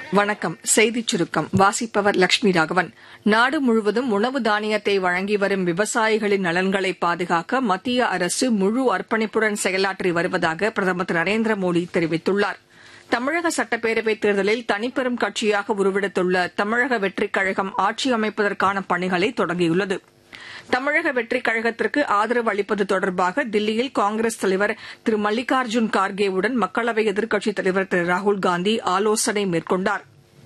வணக்கம் செய்திச் சுருக்கம் வாசிப்பவர் லட்சுமி ராகவன் நாடு முழுவதும் உணவு தானியத்தை வழங்கி வரும் விவசாயிகளின் நலன்களை பாதுகாக்க மத்திய அரசு முழு அர்ப்பணிப்புடன் செயலாற்றி வருவதாக பிரதமர் திரு நரேந்திர மோடி தெரிவித்துள்ளார் தமிழக சட்டப்பேரவைத் தேர்தலில் தனிப்பெரும் கட்சியாக உருவெடுத்துள்ள தமிழக வெற்றிக் கழகம் ஆட்சி அமைப்பதற்கான பணிகளை தொடங்கியுள்ளது தமிழக வெற்றிக் கழகத்திற்கு ஆதரவு அளிப்பது தொடர்பாக தில்லியில் காங்கிரஸ் தலைவர் திரு மல்லிகார்ஜுன் கார்கேவுடன் மக்களவை எதிர்க்கட்சித் தலைவர் திரு ராகுல்காந்தி ஆலோசனை மேற்கொண்டார்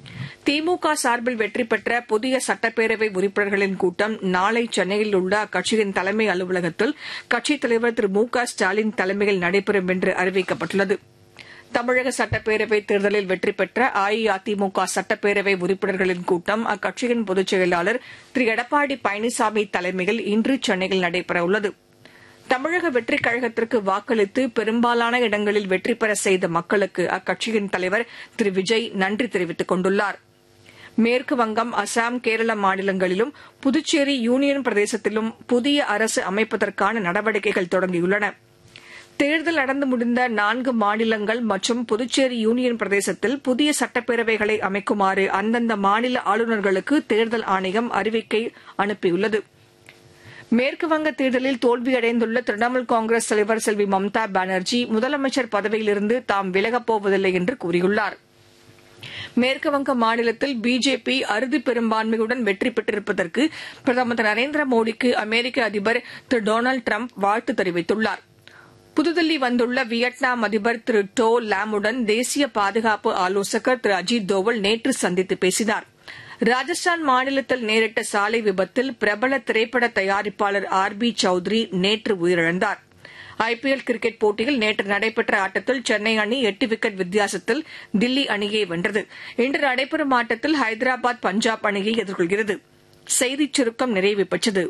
திமுக சார்பில் வெற்றி பெற்ற புதிய சட்டப்பேரவை உறுப்பினர்களின் கூட்டம் நாளை சென்னையில் உள்ள அக்கட்சியின் தலைமை அலுவலகத்தில் கட்சித் தலைவர் திரு மு க ஸ்டாலின் தலைமையில் நடைபெறும் என்று அறிவிக்கப்பட்டுள்ளது தமிழக சட்டப்பேரவைத் தேர்தலில் வெற்றி பெற்ற அஇஅதிமுக சட்டப்பேரவை உறுப்பினர்களின் கூட்டம் அக்கட்சியின் பொதுச் செயலாளர் திரு எடப்பாடி பழனிசாமி தலைமையில் இன்று சென்னையில் நடைபெறவுள்ளது தமிழக வெற்றிக் கழகத்திற்கு வாக்களித்து பெரும்பாலான இடங்களில் வெற்றி பெற செய்த மக்களுக்கு அக்கட்சியின் தலைவர் திரு விஜய் நன்றி தெரிவித்துக் கொண்டுள்ளார் மேற்கு வங்கம் அசாம் கேரள மாநிலங்களிலும் புதுச்சேரி யூனியன் பிரதேசத்திலும் புதிய அரசு அமைப்பதற்கான நடவடிக்கைகள் தொடங்கியுள்ளன தேர்தல் நடந்து முடிந்த நான்கு மாநிலங்கள் மற்றும் புதுச்சேரி யூனியன் பிரதேசத்தில் புதிய சட்டப்பேரவைகளை அமைக்குமாறு அந்தந்த மாநில ஆளுநர்களுக்கு தேர்தல் ஆணையம் அறிவிக்கை அனுப்பியுள்ளது மேற்குவங்க தேர்தலில் தோல்வியடைந்துள்ள திரிணாமுல் காங்கிரஸ் தலைவர் செல்வி மம்தா பானர்ஜி முதலமைச்சர் பதவியிலிருந்து தாம் விலகப் போவதில்லை என்று கூறியுள்ளார் மேற்குவங்க மாநிலத்தில் பிஜேபி அறுதி பெரும்பான்மையுடன் வெற்றி பெற்றிருப்பதற்கு பிரதமர் திரு நரேந்திர மோடிக்கு அமெரிக்க அதிபர் திரு டொனால்டு டிரம்ப் வாழ்த்து தெரிவித்துள்ளார் புதுதில்லி வந்துள்ள வியட்நாம் அதிபர் திரு டோ லாமுடன் தேசிய பாதுகாப்பு ஆலோசகர் திரு அஜித் தோவல் நேற்று சந்தித்து பேசினார் ராஜஸ்தான் மாநிலத்தில் நேரிட்ட சாலை விபத்தில் பிரபல திரைப்பட தயாரிப்பாளர் ஆர் பி சௌத்ரி நேற்று உயிரிழந்தார் ஐபிஎல் கிரிக்கெட் போட்டியில் நேற்று நடைபெற்ற ஆட்டத்தில் சென்னை அணி எட்டு விக்கெட் வித்தியாசத்தில் தில்லி அணியை வென்றது இன்று நடைபெறும் ஆட்டத்தில் ஹைதராபாத் பஞ்சாப் அணியை எதிர்கொள்கிறது செய்திச் சுருக்கம் நிறைவு பெற்றது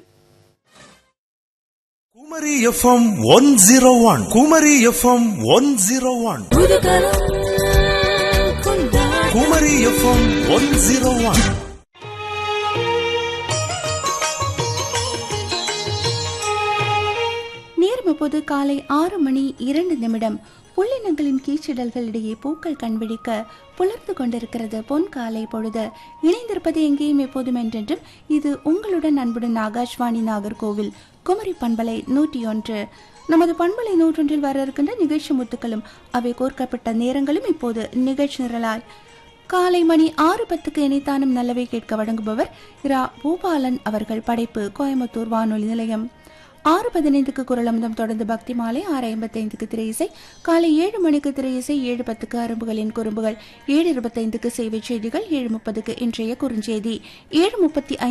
Kumari FM one zero one Kumari FM one zero one Kumari FM one zero one நேரம் இப்போது காலை ஆறு மணி இரண்டு நிமிடம் புள்ளினங்களின் கீச்சிடல்களிடையே பூக்கள் கண்பிடிக்க புலர்ந்து கொண்டிருக்கிறது பொன் காலை பொழுது இணைந்திருப்பது எங்கேயும் எப்போதும் என்றென்றும் இது உங்களுடன் அன்புடன் ஆகாஷ்வாணி நாகர்கோவில் குமரி பண்பலை நூற்றி ஒன்று நமது பண்பலை நூற்றொன்றில் வர இருக்கின்ற நிகழ்ச்சி முத்துக்களும் அவை கோர்க்கப்பட்ட நேரங்களும் இப்போது நிகழ்ச்சி நிரலாய் காலை மணி ஆறு பத்துக்கு இணைத்தானும் நல்லவை கேட்க வழங்குபவர் இரா பூபாலன் அவர்கள் படைப்பு கோயம்புத்தூர் வானொலி நிலையம் ஆறு பதினைந்துக்கு குரலமுதம் தொடர்ந்து பக்தி மாலை ஆறு ஐம்பத்தைந்துக்கு திரை இசை காலை ஏழு மணிக்கு திரை இசை ஏழு பத்துக்கு அரும்புகளின் குறும்புகள் ஏழு இருபத்தைந்துக்கு செய்தி செய்திகள் ஏழு முப்பதுக்கு இன்றைய குறுஞ்செய்தி ஏழு முப்பத்தி